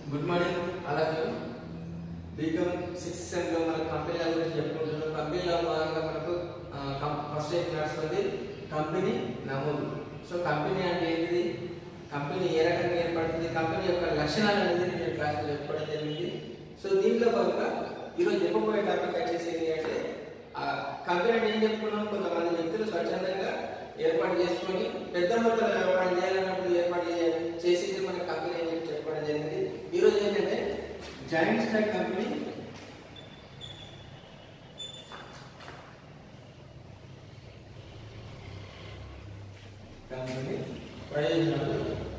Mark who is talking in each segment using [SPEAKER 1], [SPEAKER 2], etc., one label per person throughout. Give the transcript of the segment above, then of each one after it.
[SPEAKER 1] good morning all of you BCom sixth సెమ్లో మన కంపెనీల గురించి చెప్పుకుంటున్నాం కంపెనీలో భాగంగా మనకు ఫస్ట్ ఏం నడుస్తుంది కంపెనీ నమోదు సో కంపెనీ అంటే ఏంటిది కంపెనీ ఏ రకంగా ఏర్పడుతుంది కంపెనీ యొక్క లక్షణాలు అనేది నేను క్లాస్లో చెప్పడం జరిగింది సో దీంట్లో భాగంగా ఈరోజు చెప్పబోయే టాపిక్ వచ్చేసి ఏంటి అంటే ఆ కంపెనీ అంటే ఏం చెప్పుకున్నాం కొంతమంది వ్యక్తులు స్వచ్ఛందంగా ఏర్పాటు చేసుకొని పెద్ద మొత్తంలో వ్యాపారం చేయాలన్నప్పుడు ఏర్పాటు చే- చేసేది మన కంపెనీ అని చెప్పి చెప్పడం జరిగింది ఈరోజు ఏంటంటే జాయింట్ స్టాక్ కంపెనీ కంపెనీ ప్రయోజనాలు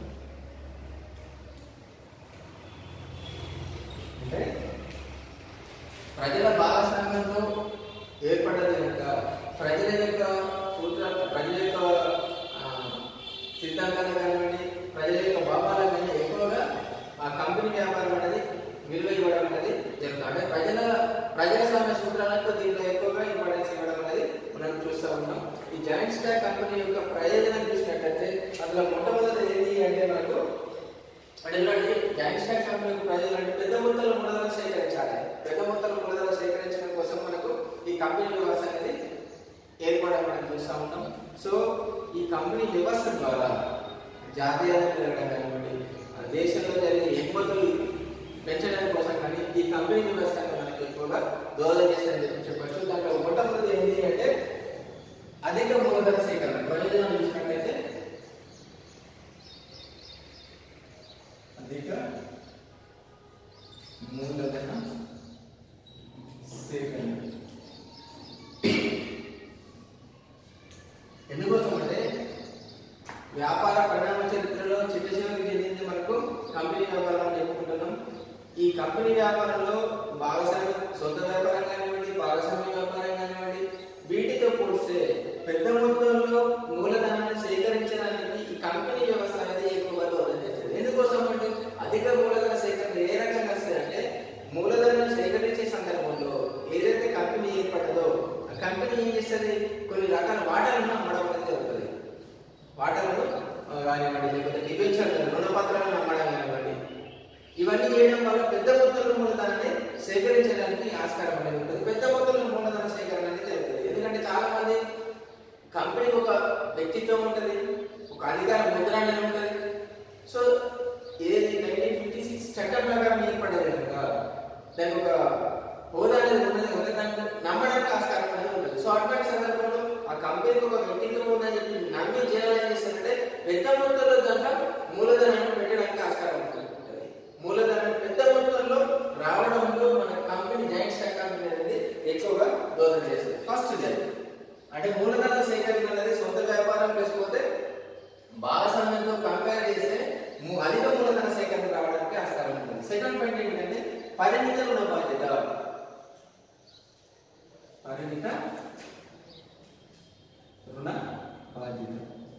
[SPEAKER 1] అంటే ప్రజల భాగస్వామ్యంతో ఏర్పడ్డది కనుక ప్రజల యొక్క సూత్రాలు ప్రజల యొక్క ఆ, సిద్ధాంతాలు కానివ్వండి ప్రజల యొక్క భావాలు కానీ ఎక్కువగా ఆ కంపెనీ వ్యాపారం అనేది విలువ ఇవ్వడం అనేది జరుగుతుంది అంటే ప్రజల ప్రజాస్వామ్య సూత్రాలకు దీంట్లో ఎక్కువగా ఇంపార్టెన్స్ ఇవ్వడం అనేది మనం చూస్తూ ఉంటాం ఈ జాయింట్ స్టాక్ కంపెనీ యొక్క ప్రయోజనం చూసినట్లయితే అందులో మొట్టమొదటి ఏంటి అంటే మనకు అంటే ఇలాంటి జాయింట్ స్టాక్ కంపెనీ యొక్క ప్రయోజనం అంటే పెద్ద మొత్తంలో మూలధనం సేకరించాలి పెద్ద మొత్తంలో మూలధనం సేకరించడం కోసం మనకు ఈ కంపెనీ వ్యవస్థ అనేది ఏర్పడడం మనం చూస్తూ ఉంటాం సో ఈ కంపెనీ వ్యవస్థ ద్వారా జాతీయత పెరగడం కానివ్వండి ఆ దేశంలో జరిగే ఎగుమతులు పెంచడం కోసం కానీ ఈ కంపెనీ వ్యవస్థ అనేది మనకి ఎక్కువగా దోహదం చేస్తుందని చెప్పి చెప్పచ్చు దాంట్లో మొట్టమొదటి ఏంటి అంటే అధిక మూలధన సేకరణ ప్రయోజనం చూసినట్లయితే అధిక మూలధన సేకరణ ఎందుకోసం అంటే వ్యాపార పరిణామ చరిత్రలో చిట్ట చివరికి చెందింది మనకు కంపెనీ వ్యాపారం అని చెప్పుకుంటున్నాం ఈ కంపెనీ వ్యాపారంలో భాగస్వామి సొంత వ్యాపారం కానివ్వండి భాగస్వామ్య వ్యాపారం కానివ్వండి వీటితో పోలిస్తే పెద్ద మొత్తంలో మూలధనాన్ని సేకరించడానికి ఈ కంపెనీ వ్యవస్థ అనేది ఎక్కువగా దోహదం చేస్తుంది ఎందుకోసం అంటే అధిక మూలధన సేకరణ ఏ రకంగా వస్తుంది అంటే మూలధనం సేకరించే సందర్భంలో ఏదైతే కంపెనీ ఏర్పడ్డదో ఆ కంపెనీ ఏం చేస్తుంది కొన్ని రకాల వాటాలను అమ్మడం అనేది జరుగుతుంది వాటాలను ఆ, కానివ్వండి లేకపోతే డిబెంచర్లు రుణపత్రాలను అమ్మడం కానివ్వండి ఇవన్నీ చేయడం వల్ల పెద్ద మొత్తంలో మూలధనాన్ని సేకరించడానికి ఆస్కారం అనేది ఉంటుంది పెద్ద మొత్తంలో మూలధన సేకరణ అనేది జరుగుతుంది ఎందుకంటే చాలా మంది కంపెనీకి ఒక వ్యక్తిత్వం ఉంటుంది ఒక అధికార ముద్ర అనేది ఉంటుంది సో ఏది నైన్టీన్ ఫిఫ్టీ సిక్స్ చట్టం ప్రకారం ఏర్పడ్డది కనుక దానికి ఒక హోదా అనేది ఉన్నది కనుక దాన్ని నమ్మడానికి ఆస్కారం అనేది ఉంటుంది సో అటువంటి సందర్భంలో ఆ కంపెనీకి ఒక వ్యక్తిత్వం ఉందని చెప్పి నమ్మి జనాలు ఏం చేస్తారంటే పెద్ద మొత్తంలో దాంట్లో మూలధనాన్ని పెట్టడానికి ఆస్కారం ఉంటుంది మూలధనాన్ని పెద్ద మొత్తంలో రావడంలో మన కంపెనీ జాయింట్ స్టాక్ కంపెనీ అనేది ఎక్కువగా దోహదం చేస్తుంది ఫస్ట్ ఇది అంటే మూలధన సేకరణ అనేది సొంత వ్యాపారం ప్లస్ పోతే భాగస్వామ్యంతో కంపేర్ చేస్తే ము- అధిక మూలధన సేకరణ రావడానికి ఆస్కారం ఉంటుంది సెకండ్ పాయింట్ ఏంటంటే పరిమిత రుణ బాధ్యత పరిమిత రుణ బాధ్యత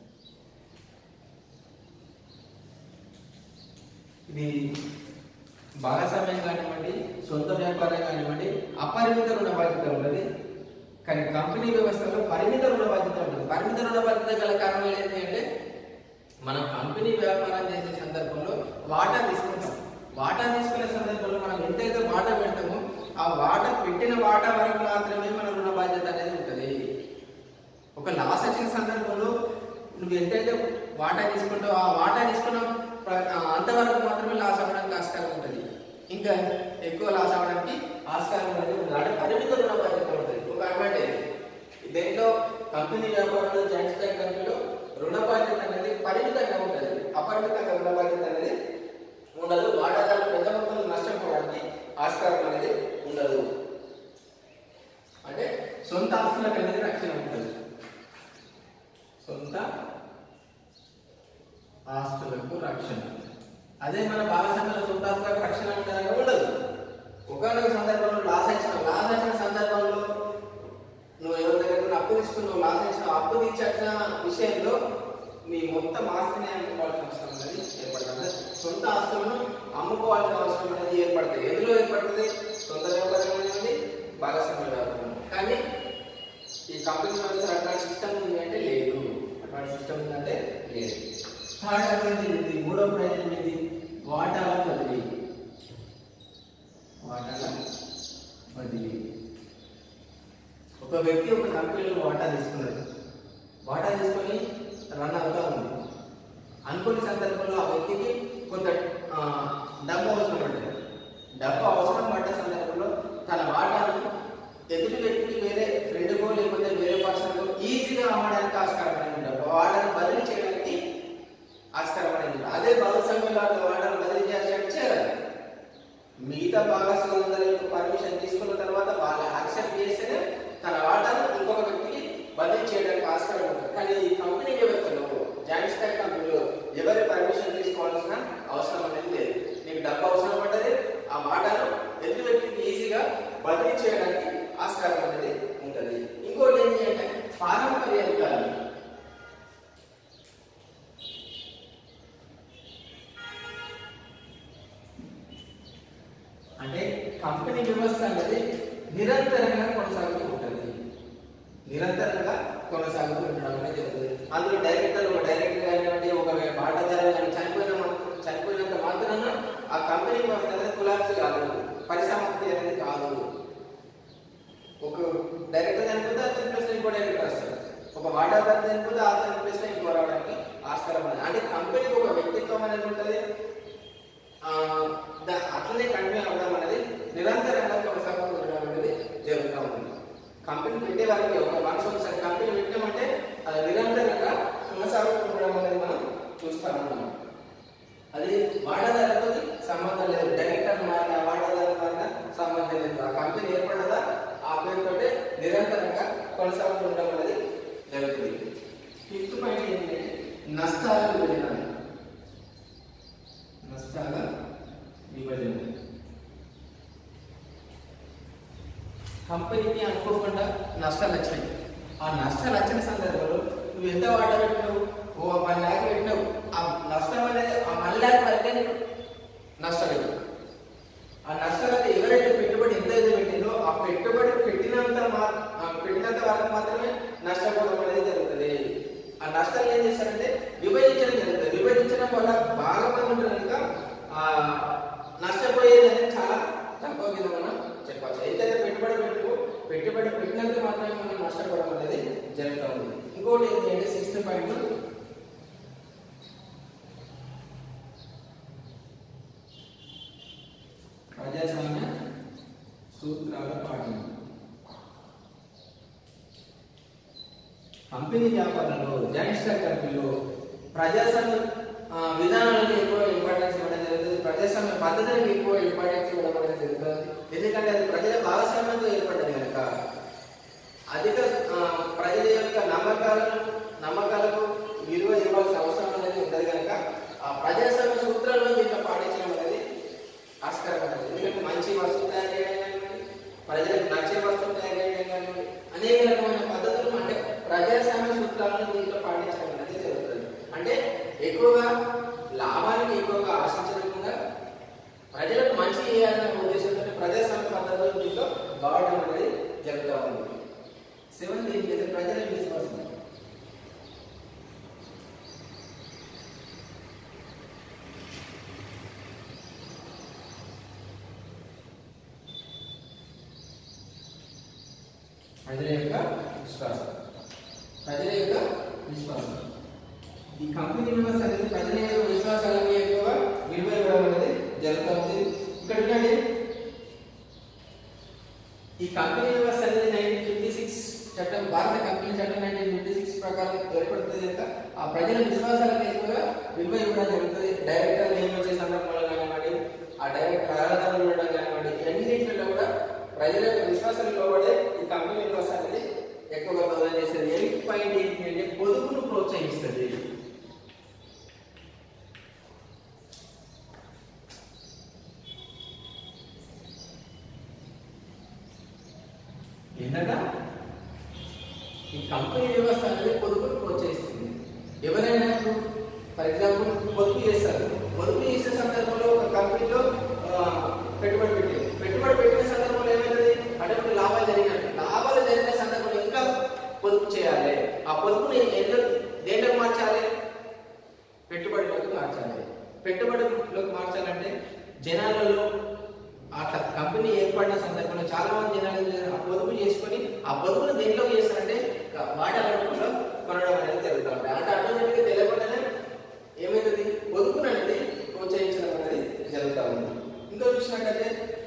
[SPEAKER 1] ఇది భాగస్వామ్యం కానివ్వండి సొంత వ్యాపారం కానివ్వండి అపరిమిత రుణ బాధ్యత ఉన్నది కానీ కంపెనీ వ్యవస్థలో పరిమిత రుణ బాధ్యత ఉంటుంది పరిమిత రుణ బాధ్యత గల కారణాలు ఏంటి అంటే మనం కంపెనీ వ్యాపారం చేసే సందర్భంలో వాటా తీసుకుంటాం వాటా తీసుకునే సందర్భంలో మనం ఎంతైతే వాటా పెడతామో ఆ వాటా పెట్టిన వాటా వరకు మాత్రమే మన రుణ బాధ్యత అనేది ఉంటుంది ఒక లాస్ వచ్చిన సందర్భంలో నువ్వు ఎంతైతే వాటా తీసుకుంటావో ఆ వాటా తీసుకున్న ప్ర- ఆ అంతవరకు మాత్రమే లాస్ అవ్వడానికి ఆస్కారం ఉంటుంది ఇంకా ఎక్కువ లాస్ అవ్వడానికి ఆస్కారం అనేది ఉంది అంటే పరిమిత రుణ బాధ్యత ఉంటుంది ఒక అడ్వాంటేజ్ దేంట్లో కంపెనీ వ్యాపారంలో జాయింట్ స్టాక్ కంపెనీలో రుణ బాధ్యత అనేది పరిమితంగా ఉంటుంది అపరిమితంగా రుణ బాధ్యత అనేది ఉండదు వాటాదారులు పెద్ద మొత్తంలో నష్టపోవడానికి ఆస్కారం అనేది ఉండదు అంటే సొంత ఆస్తులకు అనేది రక్షణ ఉంటుంది సొంత ఆస్తులకు రక్షణ అదే మన భాగస్వామ్యంలో సొంత ఆస్తులకు రక్షణ ఉంటుందని ఉండదు ఒకనొక సందర్భంలో లాస్ వచ్చిన లాస్ వచ్చిన సందర్భంలో నువ్వు ఎవరి దగ్గర నుండి అప్పు తీసుకున్నావు లాస్ వచ్చిన అప్పు తీర్చిన విషయంలో నీ మొత్తం ఆస్తిని అమ్ముకోవాల్సిన అవసరం అనేది ఏర్పడుతుంది సొంత ఆస్తులను అమ్ముకోవాల్సిన అవసరం అనేది ఏర్పడుతుంది ఎందులో ఏర్పడుతుంది సొంత వ్యాపారం కానివ్వండి భాగస్వామ్య వ్యాపారం కానీ ఈ కంపెనీ వ్యవస్థ అట్లాంటి సిస్టమ్ ఉంది అంటే లేదు అట్లాంటి సిస్టమ్ ఉందంటే లేదు థర్డ్ అడ్వాంటేజ్ ఇది మూడో ప్రయోజనం ఇది వాటాల బదిలీ వాటాల బదిలీ ఒక వ్యక్తి ఒక కంపెనీలో వాటా తీసుకున్నాడు వాటా తీసుకొని రన్ అవుతా ఉంది అనుకున్న సందర్భంలో ఆ వ్యక్తికి కొంత ఆ, డబ్బు అవసరం పడ్డది డబ్బు అవసరం పడ్డ సందర్భంలో తన వాటాను ఎదుటి వ్యక్తికి వేరే ఫ్రెండ్కో లేకపోతే వేరే పర్సన్కో ఈజీగా అమ్మడానికి ఆస్కారం అనేది డబ్బు వాటాను బదిలీ చేయడానికి ఆస్కారం అనేది అదే భాగస్వామ్యంలో వాటాను బదిలీ చేయాలంటే చేయాలి మిగతా భాగస్వాముల యొక్క పర్మిషన్ తీసుకున్న తర్వాత వాళ్ళు యాక్సెప్ట్ చేస్తేనే తన వాటాను ఇంకొక వ్యక్తికి బదిలీ చేయడానికి ఆస్కారం ఉంటుంది కానీ ఈ కంపెనీ వ్యవస్థలో జాయింట్ స్టాక్ కంపెనీలో ఎవరి పర్మిషన్ తీసుకోవాల్సిన అవసరం అనేది లేదు నీకు డబ్బు అవసరం పడ్డది ఆ వాటాను ఎదుటి వ్యక్తికి ఈజీగా బదిలీ చేయడానికి ఆస్కారం అనేది ఉంటుంది ఇంకోటి ఏంటి అంటే పారంపర్య అధికారులు అంటే కంపెనీ వ్యవస్థ అనేది నిరంతరంగా కొనసాగుతూ ఉంటుంది నిరంతరంగా కొనసాగుతూ ఉండడం అనేది జరుగుతుంది అందులో డైరెక్టర్ ఒక డైరెక్టర్ కానివ్వండి ఒక వాటాదారు కానీ చనిపోయిన మా- చనిపోయినంత మాత్రాన ఆ కంపెనీ వ్యవస్థ అనేది కులాప్స్ కాదు పరిసమాప్తి అనేది కాదు ఒక డైరెక్టర్ చనిపోతే అతని ప్లేస్ ఇంకో డైరెక్టర్ వస్తారు ఒక వాటాదారు చనిపోతే అతని ప్లేస్ ఇంకో రావడానికి ఆస్కారం ఉంది అంటే కంపెనీకి ఒక వ్యక్తిత్వం అనేది ఉంటుంది ఆ, దా- అట్లనే కంటిన్యూ అవ్వడం అనేది నిరంతరంగా కొనసాగుతూ ఉండడం అనేది జరుగుతూ ఉంది కంపెనీ పెట్టే వారికి ఒక వన్స్ ఒకసారి కంపెనీ పెట్టామంటే అది నిరంతరంగా కొనసాగుతూ ఉండడం అనేది మనం చూస్తా ఉన్నాం అది వాటాదారులతో సంబంధం లేదు డైరెక్టర్ మారిన వాటాదారు మారిన సంబంధం లేదు ఆ కంపెనీ ఏర్పడదా ఆ పేరుతోటే నిరంతరంగా కొనసాగుతూ ఉండడం అనేది జరుగుతుంది ఫిఫ్త్ పాయింట్ ఏంటంటే నష్టాల విభజన నష్టాల విభజన కంపెనీకి అనుకోకుండా నష్టాలు వచ్చాయి ఆ నష్టాలు వచ్చిన సందర్భంలో నువ్వు ఎంత వాట పెట్టినావు ఓ వన్ ల్యాక్ పెట్టినావు ఆ నష్టం అనేది ఆ వన్ ల్యాక్ వరకే నీకు నష్టం ఆ నష్టాలు ఎవరైతే పెట్టుబడి ఎంత అయితే పెట్టిందో ఆ పెట్టుబడి పెట్టినంత మా- ఆ పెట్టినంత వరకు మాత్రమే నష్టపోవడం అనేది జరుగుతుంది ఆ నష్టాలు ఏం చేస్తారంటే విభజించడం జరుగుతుంది విభజించడం వల్ల బాగా మంది ఉంటారు కనుక ఆ నష్టపోయేది అనేది చాలా తక్కువ కింద మనం చెప్పచ్చు ఏదైతే పెట్టుబడి పెట్టు పెట్టుబడి పెట్టినంత మాత్రమే మనం నష్టపోవడం అనేది జరుగుతూ ఉంది ఇంకోటి ఏంటి అంటే సిక్స్త్ పాయింట్ ప్రజాస్వామ్య సూత్రాల పాటింపు కంపెనీ వ్యాపారంలో జాయింట్ స్టాక్ కంపెనీలో ప్రజాస్వామ్య ఆ, విధానాలకు ఎక్కువ ఇంపార్టెన్స్ ఇవ్వడం జరుగుతుంది ప్రజాస్వామ్య పద్ధతులకు ఎక్కువ ఇంపార్టెన్స్ ఇవ్వడం అనేది జరుగుతుంది ఎందుకంటే అది ప్రజల భాగస్వామ్యంతో ఏర్పడ్డది కనుక అధిక ఆ, ప్రజల యొక్క నమ్మకాలను నమ్మకాలకు విలువ ఇవ్వాల్సిన అవసరం అనేది ఉండదు కనుక ఆ ప్రజాస్వామ్య సూత్రాలను దీంట్లో పాటించడం అనేది ఆస్కారం ఉంటుంది ఎందుకంటే మంచి వస్తువు తయారు చేయడం కానివ్వండి ప్రజలకు నచ్చే వస్తువు తయారు చేయడం కానివ్వండి అనేక రకమైన పద్ధతులు అంటే ప్రజాస్వామ్య సూత్రాలను దీంట్లో పాటించడం అనేది జరుగుతుంది అంటే ఎక్కువగా లాభానికి ఎక్కువగా ఆశించకుండా ప్రజలకు మంచి చేయాలనే ఉద్దేశంతో ప్రజాస్వామ్య పద్ధతులు దీంట్లో వాడడం అనేది జరుగుతూ ఉంది సెవెంత్ ఏం చేస్తే ప్రజల విశ్వాసం ప్రజల యొక్క విశ్వాసం ప్రజల యొక్క విశ్వాసం ఈ కంపెనీ వ్యవస్థ అనేది ప్రజల యొక్క విశ్వాసాలకు ఎక్కువగా విలువ ఇవ్వడం అనేది జరుగుతుంది ఇక్కడ చూడండి ఈ కంపెనీ వ్యవస్థ అనేది నైన్టీన్ ఫిఫ్టీ సిక్స్ చట్టం భారత కంపెనీ చట్టం నైన్టీన్ ఫిఫ్టీ సిక్స్ ప్రకారం ఏర్పడుతుంది కనుక ఆ ప్రజల విశ్వాసాలకు ఎక్కువగా విలువ ఇవ్వడం జరుగుతుంది డైరెక్టర్ నియమించే సందర్భంలో కానివ్వండి ఆ డైరెక్టర్ ఆధారాలు ఉండడం కానివ్వండి అన్నింటిలో కూడా ప్రజల యొక్క విశ్వాసాలు లోబడే ఈ కంపెనీ వ్యవస్థ అనేది ఎక్కువగా ప్రదానం చేస్తుంది ఎయిట్ పాయింట్ ఏంటి అంటే పొదుపును ప్రోత్సహిస్తుంది ఏంటంటే ఈ కంపెనీ వ్యవస్థ అనేది పొదుపును ప్రోత్సహిస్తుంది ఎవరైనా ఇప్పుడు ఫర్ ఎగ్జాంపుల్ పొదుపు చేస్తారు పొదుపు చేసే సందర్భంలో ఒక కంపెనీలో ఆ, పెట్టుబడి పెట్టింది పెట్టుబడి పెట్టిన సందర్భంలో ఏమైతుంది అటువంటి లాభాలు జరిగినట్టు లాభాలు జరిగిన సందర్భంలో ఇంకా పొదుపు చేయాలి ఆ పొదుపుని ఎందులో దేంట్లోకి మార్చాలి పెట్టుబడిలోకి మార్చాలి పెట్టుబడిలోకి మార్చాలంటే జనాలలో అట్లా కంపెనీ ఏర్పడిన సందర్భంలో చాలా మంది జనాలు ఆ పొదుపు చేసుకొని ఆ పొదుపును దేంట్లో చేస్తారంటే వాటాల రూపంలో కొనడం అనేది జరుగుతూ ఉంటాయి అంటే ఆటోమేటిక్గా తెలియకుండానే ఏమవుతుంది పొదుపును అనేది ప్రోత్సహించడం అనేది జరుగుతూ ఉంది ఇంకా చూసినట్టయితే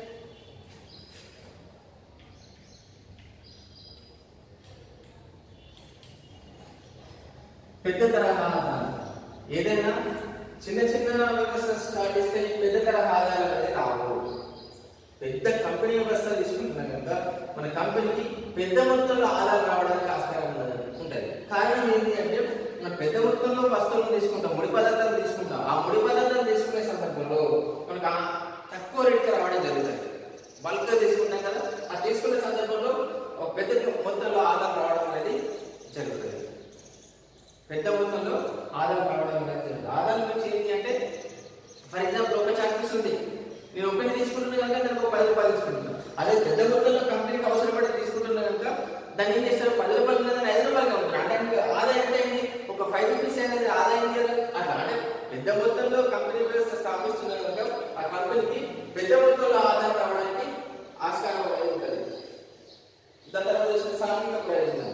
[SPEAKER 1] పెద్ద తరహా ఆదాయాలు ఏదైనా చిన్న చిన్న వ్యవస్థ స్టార్ట్ చేస్తే పెద్ద తరహా ఆదాయాలు అనేది రావు పెద్ద కంపెనీ వ్యవస్థ తీసుకుంటున్నాం కనుక మన కంపెనీకి పెద్ద మొత్తంలో ఆదాయం రావడానికి ఆస్కారం ఉన్నది ఉంటుంది కారణం ఏంటి అంటే మనం పెద్ద మొత్తంలో వస్తువులను తీసుకుంటాం ముడి పదార్థాలు తీసుకుంటాం ఆ ముడి పదార్థాలు తీసుకునే సందర్భంలో మనకు ఆ తక్కువ రేటుకి రావడం జరుగుతుంది బల్క్గా తీసుకుంటాం కదా ఆ తీసుకునే సందర్భంలో ఒక పెద్ద మొత్తంలో ఆదాయం రావడం అనేది జరుగుతుంది పెద్ద మొత్తంలో ఆదాయం రావడం అనేది జరుగుతుంది ఆదాయం గురించి ఏంటి అంటే ఫర్ ఎగ్జాంపుల్ ఒక చాక్పీస్ ఉంది నేను ఒకటి తీసుకుంటున్నా కనుక దానికి ఒక పది రూపాయలు తీసుకుంటున్నాను అదే పెద్ద మొత్తంలో కంపెనీకి అవసరపడి తీసుకుంటున్నా కనుక దాన్ని ఏం చేస్తారు పది రూపాయలు ఉన్నదని ఐదు రూపాయలుగా ఉంటుంది అంటే ఆయనకి ఆదాయం ఎంత అయింది ఒక ఫైవ్ రూపీస్ అనేది ఆదాయం కదా అట్లా అంటే పెద్ద మొత్తంలో కంపెనీ వ్యవస్థ స్థాపిస్తున్నారు కనుక ఆ కంపెనీకి పెద్ద మొత్తంలో ఆదాయం రావడానికి ఆస్కారం అనేది ఉంటుంది దాని తర్వాత వచ్చిన సాంఘిక ప్రయోజనాలు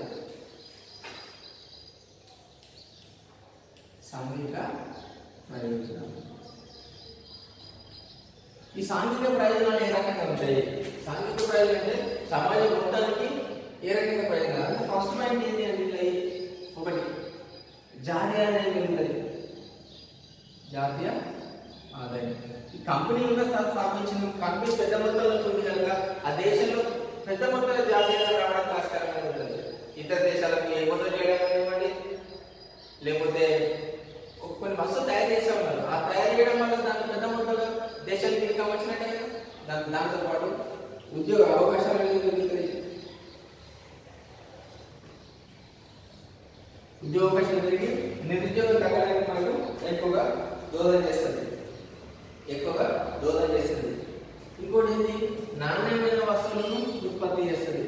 [SPEAKER 1] సాంఘిక ప్రయోజనాలు ఈ సాంఘిక ప్రయోజనాలు ఏ రకంగా ఉంటాయి సాంఘిక ప్రయోజనం అంటే సమాజం మొత్తానికి ఏ రకంగా ప్రయోజనాలు అంటే ఫస్ట్ పాయింట్ ఏంటి అంటే ఇట్లా ఒకటి జాతీయ ఆదాయం ఉంటుంది జాతీయ ఆదాయం ఈ కంపెనీ వ్యవస్థ స్థాపించిన కంపెనీ పెద్ద మొత్తంలో ఉంది కనుక ఆ దేశంలో పెద్ద మొత్తంలో జాతీయ ఆదాయం రావడానికి ఆస్కారం అనేది ఉంటుంది ఇతర దేశాలకు ఎగుమతులు చేయడం కానివ్వండి లేకపోతే ఒక కొన్ని వస్తువులు తయారు చేసే ఉన్నారు ఆ తయారు చేయడం వల్ల దాని పెద్ద మొత్తంలో దేశానికి ఇన్కమ్ వచ్చినట్టే కదా దాని దాంతో పాటు ఉద్యోగ అవకాశాలు అనేది దొరుకుతాయి ఉద్యోగ అవకాశాలు పెరిగి నిరుద్యోగం తగ్గడానికి మనకు ఎక్కువగా దోహదం చేస్తుంది ఎక్కువగా దోహదం చేస్తుంది ఇంకోటి ఏంటి నాణ్యమైన వస్తువులను ఉత్పత్తి చేస్తుంది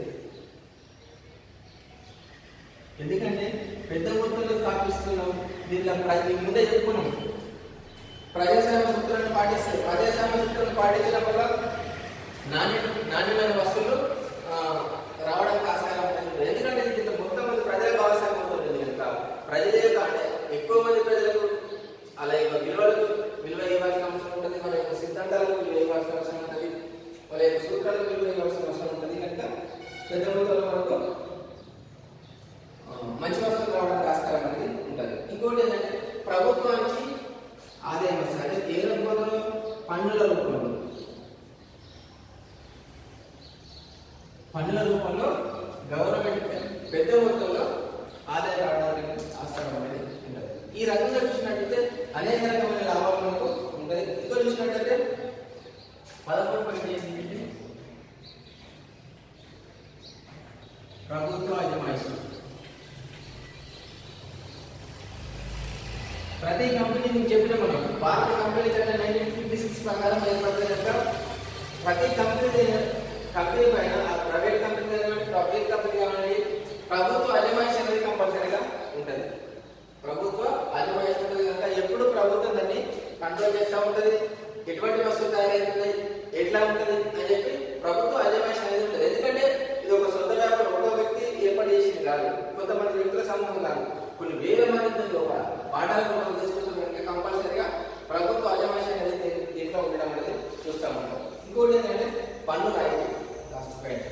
[SPEAKER 1] ఎందుకంటే పెద్ద మొత్తంలో స్థాపిస్తున్నాం దీనిలో ప్రతి ముందే చెప్పుకున్నాం ప్రజాస్వామ్య సూత్రాన్ని పాటిస్తే ప్రజాస్వామ్య సూత్రాన్ని పాటించడం వల్ల నాణ్య నాణ్యమైన వస్తువులు ఆ, రావడానికి ఆస్కారం ఉంటుంది ఎందుకంటే దీంట్లో మొత్తం మంది ప్రజలకు అవసరం అవుతుంది కనుక ప్రజల యొక్క అంటే ఎక్కువ మంది ప్రజలకు అలా యొక్క విలువలకు విలువ ఇవ్వాల్సిన అవసరం ఉంటుంది వాళ్ళ యొక్క సిద్ధాంతాలకు విలువ ఇవ్వాల్సిన అవసరం ఉంటుంది వాళ్ళ యొక్క సూత్రాలకు విలువ ఇవ్వాల్సిన అవసరం ఉంటుంది కనుక పెద్ద మొత్తంలో మనకు ఆ, మంచి వస్తువులు రావడానికి ఆస్కారం అనేది ఉంటుంది ఇంకోటి ఏంటంటే ప్రభుత్వానికి ఆదాయం వస్తుంది అంటే ఏ రూపంలో పన్నుల రూపంలో పన్నుల రూపంలో గవర్నమెంట్ పెద్ద మొత్తంలో ఆదాయం రావడానికి ఆస్కారం అనేది ఉంటుంది ఈ రకంగా చూసినట్టయితే అనేక రకమైన లాభాలు మనకు ఉంటుంది ఇంకో చూసినట్టయితే పదకొండు పాయింట్ ఏంటి ప్రభుత్వ అజమాయిషి ప్రతి కంపెనీ మీకు చెప్పిన మనం భారత కంపెనీ చట్టం నైన్టీన్ ఫిఫ్టీ సిక్స్ ప్రకారం ఏర్పడితే కనుక ప్రతి కంపెనీ కంపెనీ పైన ఆ ప్రైవేట్ కంపెనీ కానివ్వండి పబ్లిక్ కంపెనీ కానివ్వండి ప్రభుత్వ అజమాయిషి అనేది కంపల్సరీగా ఉంటుంది ప్రభుత్వ అజమాయిషి ఉంటుంది కనుక ఎప్పుడు ప్రభుత్వం దాన్ని కంట్రోల్ చేస్తూ ఉంటుంది ఎటువంటి వస్తువులు తయారవుతున్నాయి ఎట్లా ఉంటుంది అని చెప్పి ప్రభుత్వ అజమాయిషి అనేది ఉంటుంది ఎందుకంటే ఇది ఒక సొంత వ్యాపారం ఒక వ్యక్తి ఏర్పాటు చేసింది కాదు కొంతమంది వ్యక్తుల సమూహం కాదు కొన్ని వేల మంది లోపల పాఠాలు మనం తీసుకుంటాం కనుక కంపల్సరీగా ప్రభుత్వ అజమాయిషి అనేది దీ- దీంట్లో ఉండడం అనేది చూస్తూ ఉంటాం ఇంకోటి ఏంటంటే పన్ను రాయితీ లాస్ట్ పాయింట్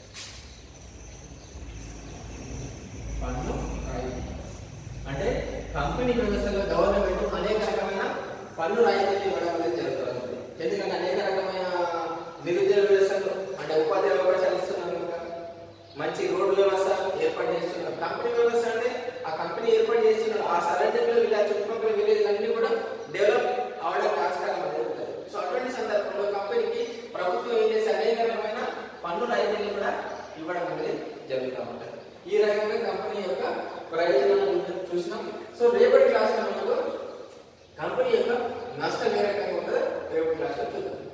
[SPEAKER 1] పన్ను రాయితీ అంటే కంపెనీ వ్యవస్థలో గవర్నమెంట్ అనేక రకమైన పన్ను రాయితీలు ఇవ్వడం అనేది జరుగుతుంది ఎందుకంటే అనేక రకమైన నిరుద్యోగ వ్యవస్థలు అంటే ఉపాధి అవకాశాలు ఇస్తున్నారు కనుక మంచి రోడ్డు వ్యవస్థ ఏర్పాటు చేస్తున్నారు కంపెనీ వ్యవస్థ అంటే ఆ కంపెనీ ఏర్పాటు చేస్తున్నారు ఆ సరౌండింగ్ లో ఇలా చుట్టుపక్కల విలేజ్ అన్ని కూడా డెవలప్ అవడానికి ఆస్కారం అనేది ఉంటుంది సో అటువంటి సందర్భంలో కంపెనీకి ప్రభుత్వం ఏం చేసే అనేక రకమైన పన్ను రాయితీలు కూడా ఇవ్వడం అనేది జరుగుతూ ఉంటుంది ఈ రకంగా కంపెనీ యొక్క ప్రయోజనాలు చూసినాం సో రేపటి క్లాస్ మనకు కంపెనీ యొక్క నష్టం ఏ రకంగా ఉంటుందో రేపటి క్లాస్లో చూద్దాం